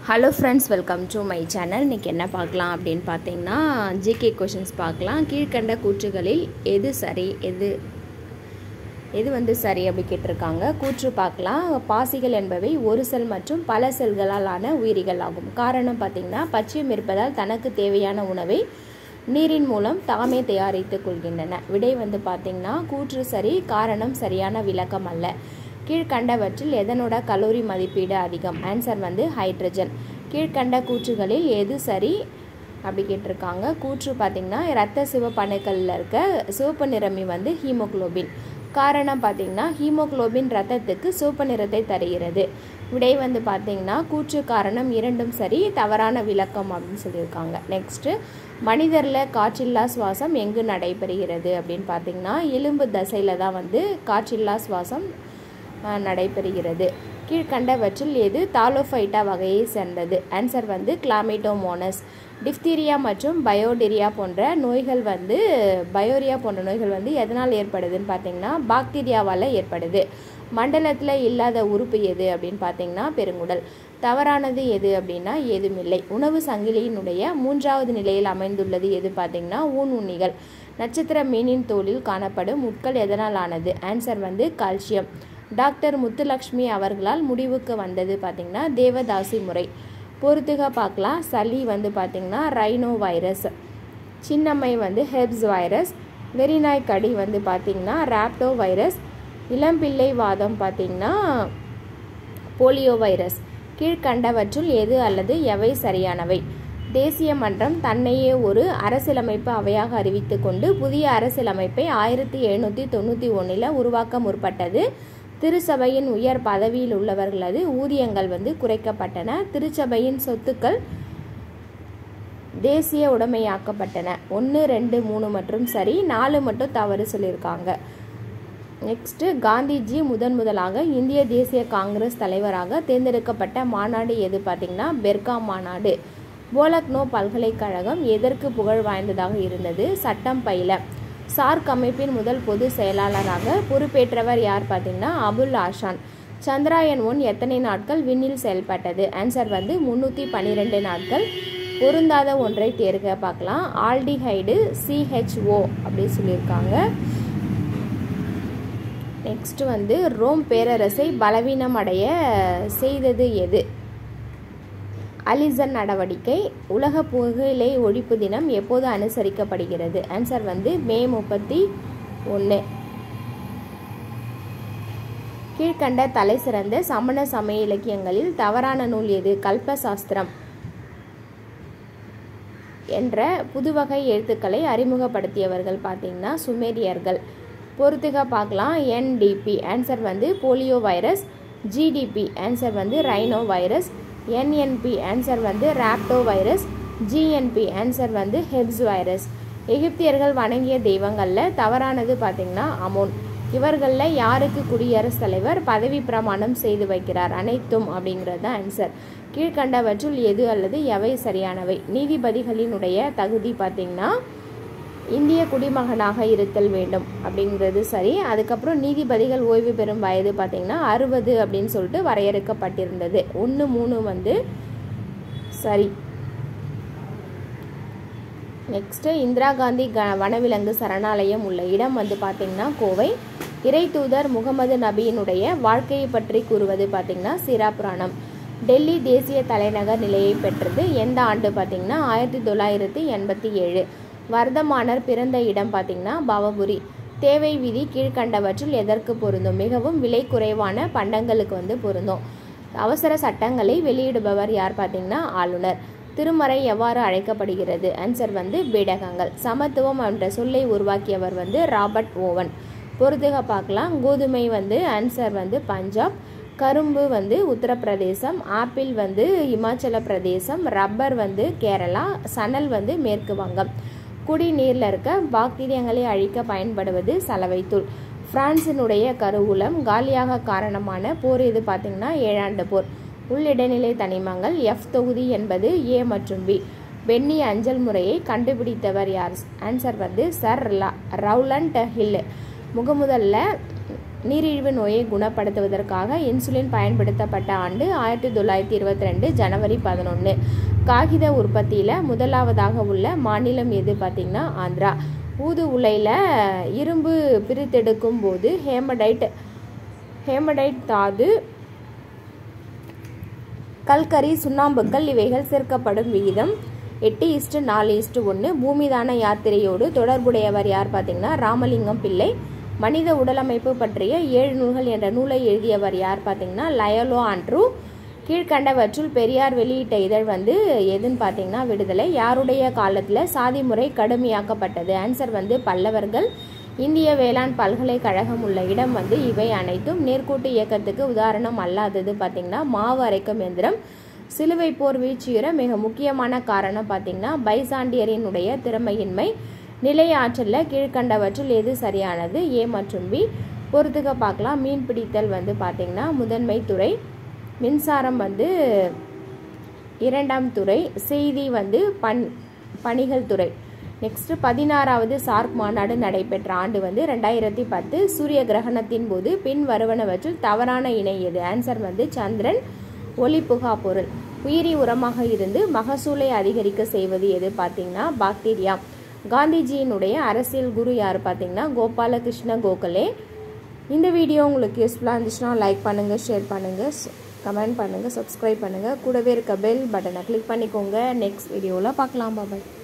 hello friends welcome to my channel இன்றைக்கி என்ன பார்க்கலாம் அப்படின்னு பார்த்தீங்கன்னா ஜிகே கொஷின்ஸ் பார்க்கலாம் கீழ்கண்ட கூற்றுகளில் எது சரி எது எது வந்து சரி அப்படி கேட்டிருக்காங்க கூற்று பார்க்கலாம் பாசிகள் என்பவை ஒரு செல் மற்றும் பல செல்களால் ஆன உயிரிகள் ஆகும் காரணம் பார்த்திங்கன்னா பச்சையம் இருப்பதால் தனக்கு தேவையான உணவை நீரின் மூலம் தாமே தயாரித்துக் கொள்கின்றன விடை வந்து பார்த்திங்கன்னா கூற்று சரி காரணம் சரியான விளக்கம் அல்ல கீழ்கண்டவற்றில் எதனோட கலோரி மதிப்பீடு அதிகம் ஆன்சர் வந்து ஹைட்ரஜன் கீழ்கண்ட கூற்றுகளில் எது சரி அப்படி கேட்டிருக்காங்க கூற்று பார்த்திங்கன்னா இரத்த சிவப்பணுக்களில் இருக்க சிவப்பு நிறமி வந்து ஹீமோக்ளோபின் காரணம் பார்த்திங்கன்னா ஹீமோக்ளோபின் ரத்தத்துக்கு சிவப்பு நிறத்தை தருகிறது விடை வந்து பார்த்திங்கன்னா கூற்று காரணம் இரண்டும் சரி தவறான விளக்கம் அப்படின்னு சொல்லியிருக்காங்க நெக்ஸ்ட்டு மனிதரில் காற்றில்லா சுவாசம் எங்கு நடைபெறுகிறது அப்படின்னு பார்த்திங்கன்னா எலும்பு தசையில் தான் வந்து காற்றில்லா சுவாசம் நடைபெறுகிறது கீழ்கண்டவற்றில் எது தாலோஃபைட்டா வகையை சேர்ந்தது ஆன்சர் வந்து கிளாமிட்டோமோனஸ் டிஃப்தீரியா மற்றும் பயோடிரியா போன்ற நோய்கள் வந்து பயோரியா போன்ற நோய்கள் வந்து எதனால் ஏற்படுதுன்னு பார்த்தீங்கன்னா பாக்டீரியாவால் ஏற்படுது மண்டலத்தில் இல்லாத உறுப்பு எது அப்படின்னு பார்த்தீங்கன்னா பெருங்குடல் தவறானது எது அப்படின்னா ஏதுமில்லை உணவு சங்கிலியினுடைய மூன்றாவது நிலையில் அமைந்துள்ளது எது பார்த்தீங்கன்னா ஊன் உண்ணிகள் நட்சத்திர மீனின் தோலில் காணப்படும் முட்கள் எதனால் ஆனது ஆன்சர் வந்து கால்சியம் டாக்டர் முத்துலக்ஷ்மி அவர்களால் முடிவுக்கு வந்தது பார்த்திங்கன்னா தேவதாசி முறை பொறுத்துக பார்க்கலாம் சளி வந்து பார்த்திங்கன்னா ரைனோ வைரஸ் சின்னம்மை வந்து ஹெப்ஸ் வைரஸ் வெறிநாய் கடி வந்து பார்த்திங்கன்னா ராப்டோ வைரஸ் இளம்பிள்ளை வாதம் பார்த்திங்கன்னா போலியோ வைரஸ் கீழ்கண்டவற்றுள் எது அல்லது எவை சரியானவை தேசிய மன்றம் தன்னையே ஒரு அரசியலமைப்பு அவையாக அறிவித்து கொண்டு புதிய அரசியலமைப்பை ஆயிரத்தி எழுநூற்றி தொண்ணூற்றி ஒன்றில் உருவாக்க முற்பட்டது திருச்சபையின் உயர் பதவியில் உள்ளவர்களது ஊதியங்கள் வந்து குறைக்கப்பட்டன திருச்சபையின் சொத்துக்கள் தேசிய உடைமையாக்கப்பட்டன ஒன்று ரெண்டு மூணு மற்றும் சரி நாலு மட்டும் தவறு சொல்லியிருக்காங்க நெக்ஸ்ட்டு காந்திஜி முதன் முதலாக இந்திய தேசிய காங்கிரஸ் தலைவராக தேர்ந்தெடுக்கப்பட்ட மாநாடு எது பார்த்திங்கன்னா பெர்கா மாநாடு போலக்னோ பல்கலைக்கழகம் எதற்கு புகழ் வாய்ந்ததாக இருந்தது சட்டம் பயில சார்க் அமைப்பின் முதல் பொது செயலாளராக பொறுப்பேற்றவர் யார் பார்த்தீங்கன்னா அபுல் ஆஷான் சந்திராயன் ஒன் எத்தனை நாட்கள் விண்ணில் செயல்பட்டது ஆன்சர் வந்து முந்நூற்றி பன்னிரெண்டு நாட்கள் பொருந்தாத ஒன்றை தேர்க பார்க்கலாம் ஆல்டிஹைடு சிஹெச்ஓ அப்படி சொல்லியிருக்காங்க நெக்ஸ்ட் வந்து ரோம் பேரரசை பலவீனம் அடைய செய்தது எது அலிசன் நடவடிக்கை உலக புகையிலை ஒழிப்பு தினம் எப்போது அனுசரிக்கப்படுகிறது ஆன்சர் வந்து மே முப்பத்தி ஒன்று கீழ்கண்ட தலை சிறந்த சமண சமய இலக்கியங்களில் தவறான நூல் எது கல்பசாஸ்திரம் என்ற புதுவகை எழுத்துக்களை அறிமுகப்படுத்தியவர்கள் பார்த்தீங்கன்னா சுமேரியர்கள் பொறுத்துக பார்க்கலாம் என்டிபி ஆன்சர் வந்து போலியோ வைரஸ் ஜிடிபி ஆன்சர் வந்து ரைனோ வைரஸ் என்என்பி ஆன்சர் வந்து ராப்டோ வைரஸ் ஜிஎன்பி ஆன்சர் வந்து ஹெப்ஸ் வைரஸ் எகிப்தியர்கள் வணங்கிய தெய்வங்களில் தவறானது பார்த்திங்கன்னா அமோன் இவர்களில் யாருக்கு குடியரசுத் தலைவர் பதவி பிரமாணம் செய்து வைக்கிறார் அனைத்தும் அப்படிங்கிறது தான் ஆன்சர் கீழ்கண்டவற்றுள் எது அல்லது எவை சரியானவை நீதிபதிகளினுடைய தகுதி பார்த்திங்கன்னா இந்திய குடிமகனாக இருத்தல் வேண்டும் அப்படிங்கிறது சரி அதுக்கப்புறம் நீதிபதிகள் ஓய்வு பெறும் வயது பார்த்திங்கன்னா அறுபது அப்படின்னு சொல்லிட்டு வரையறுக்கப்பட்டிருந்தது ஒன்று மூணு வந்து சரி நெக்ஸ்ட்டு இந்திரா காந்தி க வனவிலங்கு சரணாலயம் உள்ள இடம் வந்து பார்த்திங்கன்னா கோவை இறை தூதர் முகமது நபியினுடைய வாழ்க்கையை பற்றி கூறுவது பார்த்திங்கன்னா சிரா புராணம் டெல்லி தேசிய தலைநகர் நிலையை பெற்றது எந்த ஆண்டு பார்த்திங்கன்னா ஆயிரத்தி தொள்ளாயிரத்தி எண்பத்தி ஏழு வர்தமானர் பிறந்த இடம் பார்த்திங்கன்னா பவபுரி தேவை விதி கீழ்கண்டவற்றில் எதற்கு பொருந்தும் மிகவும் விலை குறைவான பண்டங்களுக்கு வந்து பொருந்தும் அவசர சட்டங்களை வெளியிடுபவர் யார் பார்த்திங்கன்னா ஆளுநர் திருமறை எவ்வாறு அழைக்கப்படுகிறது ஆன்சர் வந்து பீடகங்கள் சமத்துவம் என்ற சொல்லை உருவாக்கியவர் வந்து ராபர்ட் ஓவன் பொறுத்துக பார்க்கலாம் கோதுமை வந்து ஆன்சர் வந்து பஞ்சாப் கரும்பு வந்து உத்தரப்பிரதேசம் ஆப்பிள் வந்து இமாச்சல பிரதேசம் ரப்பர் வந்து கேரளா சணல் வந்து மேற்கு வங்கம் குடிநீரில் இருக்க பாக்டீரியாங்களை அழிக்க பயன்படுவது சலவைத்தூள் பிரான்சினுடைய கருவூலம் காலியாக காரணமான போர் எது பார்த்திங்கன்னா ஏழாண்டு போர் உள்ளிடைநிலை தனிமங்கள் எஃப் தொகுதி என்பது ஏ மற்றும் பி பென்னி அஞ்சல் முறையை கண்டுபிடித்தவர் யார் ஆன்சர் வந்து சர் ரவுலண்ட் ஹில் முகமுதல்ல நீரிழிவு நோயை குணப்படுத்துவதற்காக இன்சுலின் பயன்படுத்தப்பட்ட ஆண்டு ஆயிரத்தி தொள்ளாயிரத்தி இருபத்தி ரெண்டு ஜனவரி பதினொன்று காகித உற்பத்தியில் முதலாவதாக உள்ள மாநிலம் எது பார்த்திங்கன்னா ஆந்திரா ஊது உலையில் இரும்பு பிரித்தெடுக்கும் போது ஹேமடைட் ஹேமடைட் தாது கல்கரி சுண்ணாம்புக்கள் இவைகள் சேர்க்கப்படும் விகிதம் எட்டு இஸ்டு நாலு இஸ்டு ஒன்று பூமிதான யாத்திரையோடு தொடர்புடையவர் யார் பார்த்தீங்கன்னா ராமலிங்கம் பிள்ளை மனித உடலமைப்பு பற்றிய ஏழு நூல்கள் என்ற நூலை எழுதியவர் யார் பார்த்தீங்கன்னா லயலோ ஆண்ட்ரூ கீழ்கண்டவற்றுள் பெரியார் வெளியிட்ட இதழ் வந்து எதுன்னு பார்த்தீங்கன்னா விடுதலை யாருடைய காலத்தில் சாதி முறை கடுமையாக்கப்பட்டது ஆன்சர் வந்து பல்லவர்கள் இந்திய வேளாண் பல்கலைக்கழகம் உள்ள இடம் வந்து இவை அனைத்தும் நேர்கூட்டு இயக்கத்துக்கு உதாரணம் அல்லாதது பார்த்திங்கன்னா மாவு அரைக்கும் எந்திரம் சிலுவை போர் வீழ்ச்சியுற மிக முக்கியமான காரணம் பார்த்திங்கன்னா பைசாண்டியரினுடைய திறமையின்மை நிலை ஆற்றலில் கீழ்கண்டவற்றில் எது சரியானது ஏ மற்றும் பி பொறுத்துக்க பார்க்கலாம் மீன் பிடித்தல் வந்து பார்த்திங்கன்னா முதன்மை துறை மின்சாரம் வந்து இரண்டாம் துறை செய்தி வந்து பண் பணிகள் துறை நெக்ஸ்ட் பதினாறாவது சார்க் மாநாடு நடைபெற்ற ஆண்டு வந்து ரெண்டாயிரத்தி பத்து சூரிய கிரகணத்தின் போது பின் வருவனவற்றில் தவறான இணை எது ஆன்சர் வந்து சந்திரன் ஒளிப்புகா பொருள் உயிரி உரமாக இருந்து மகசூலை அதிகரிக்க செய்வது எது பார்த்தீங்கன்னா பாக்டீரியா காந்திஜியினுடைய அரசியல் குரு யார் பார்த்தீங்கன்னா கோபாலகிருஷ்ண கோகலே இந்த வீடியோ உங்களுக்கு யூஸ்ஃபுல்லாக இருந்துச்சுன்னா லைக் பண்ணுங்கள் ஷேர் பண்ணுங்கள் கமெண்ட் பண்ணுங்கள் சப்ஸ்கிரைப் பண்ணுங்கள் கூடவே இருக்க பெல் பட்டனை கிளிக் பண்ணிக்கோங்க நெக்ஸ்ட் வீடியோவில் பார்க்கலாம் பாபாய்